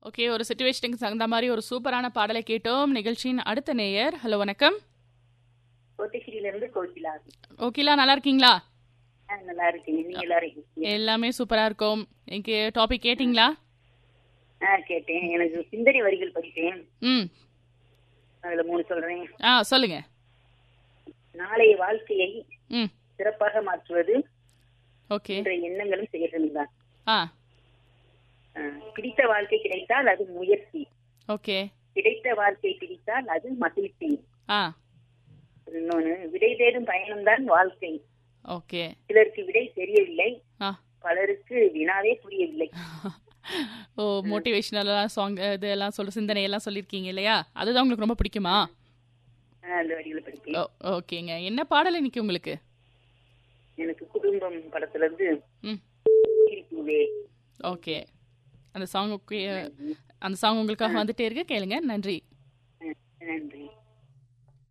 okay ஒரு சுச்சுவேஷனுக்கு தகுந்த மாதிரி ஒரு சூப்பரான பாடலை கேட்டோம் நிகழ்ச்சியின் அடுத்த நேயர் ஹலோ வணக்கம் கோத்தகிரியில இருந்து கோகிலா ஓகேலா நல்லா இருக்கீங்களா ஆ, நல்லா இருக்கீங்க நீங்க எல்லாரும் இருக்கீங்க எல்லாமே சூப்பரா இருக்கும் இன்னைக்கு டாபிக் கேட்டிங்களா ஆ கேட்டேன் எனக்கு சிந்தனை வரிகள் படித்தேன் ம் அதுல மூணு சொல்றேன் ஆ சொல்லுங்க நாளைய வாழ்க்கையை ம் சிறப்பாக மாற்றுவது ஓகே இன்றைய எண்ணங்களும் செயல்களும் தான் ஆ ஆ, பிடித்த வாழ்க்கை கிடைத்தால் அது முயற்சி ஓகே கிடைத்த வாழ்க்கை பிடித்தால் அது மகிழ்ச்சி ஆ இன்னொன்னு விடை தேடும் பயணம்தான் வாழ்க்கை ஓகே சிலருக்கு விடை தெரியவில்லை ஆ பலருக்கு வினாவே புரியவில்லை ஓ மோட்டிவேஷனலாக சாங் இதெல்லாம் சொல்ல சிந்தனை எல்லாம் சொல்லியிருக்கீங்க இல்லையா அதுதான் உங்களுக்கு ரொம்ப பிடிக்குமா ஆ, அந்த வரிகளை படித்தேன் ஓ ஓகேங்க என்ன பாடல் இன்னைக்கு உங்களுக்கு எனக்கு குடும்பம் படத்துல இருந்து ம் பூவே ஓகே அந்த சாங் அந்த சாங் உங்களுக்காக வந்துட்டே இருக்கு கேளுங்க நன்றி